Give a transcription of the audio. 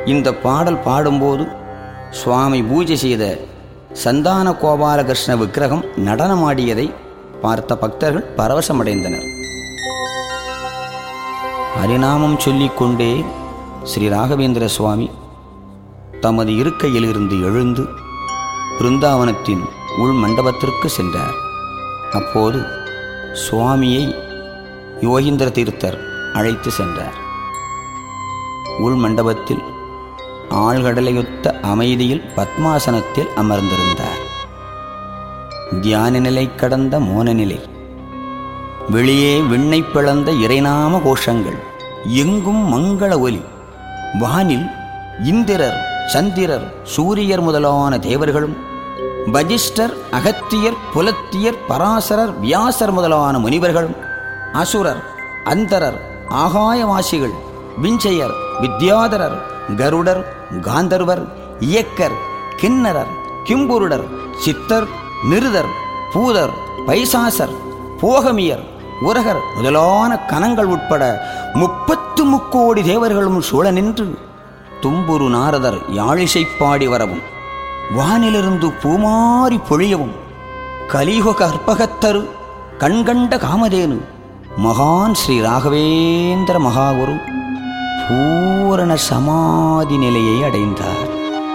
இந்த பாடல் பாடும்போது சுவாமி பூஜை செய்த சந்தான கோபாலகிருஷ்ண விக்கிரகம் நடனமாடியதை பார்த்த பக்தர்கள் பரவசமடைந்தனர் ஹரிநாமம் சொல்லிக்கொண்டே ஸ்ரீ ராகவேந்திர சுவாமி தமது இருக்கையிலிருந்து எழுந்து பிருந்தாவனத்தின் உள் மண்டபத்திற்கு சென்றார் அப்போது சுவாமியை யோகீந்திர தீர்த்தர் அழைத்து சென்றார் உள் மண்டபத்தில் ஆழ்கடலையொத்த அமைதியில் பத்மாசனத்தில் அமர்ந்திருந்தார் தியான நிலை கடந்த மோன நிலை வெளியே விண்ணை பிளந்த இறைநாம கோஷங்கள் எங்கும் மங்கள ஒலி வானில் இந்திரர் சந்திரர் சூரியர் முதலான தேவர்களும் வஜிஷ்டர் அகத்தியர் புலத்தியர் பராசரர் வியாசர் முதலான முனிவர்களும் அசுரர் அந்தரர் ஆகாயவாசிகள் விஞ்சையர் வித்யாதரர் கருடர் காந்தர்வர் இயக்கர் கிண்ணரர் கிம்புருடர் சித்தர் நிருதர் பூதர் பைசாசர் போகமியர் உரகர் முதலான கணங்கள் உட்பட முப்பத்து முக்கோடி தேவர்களும் சூழ நின்று தும்புரு நாரதர் யாழிசை பாடி வரவும் வானிலிருந்து பூமாரி பொழியவும் கலியுக கற்பகத்தரு கண்கண்ட காமதேனு மகான் ஸ்ரீ ராகவேந்திர மகாகுரு பூரண சமாதி நிலையை அடைந்தார்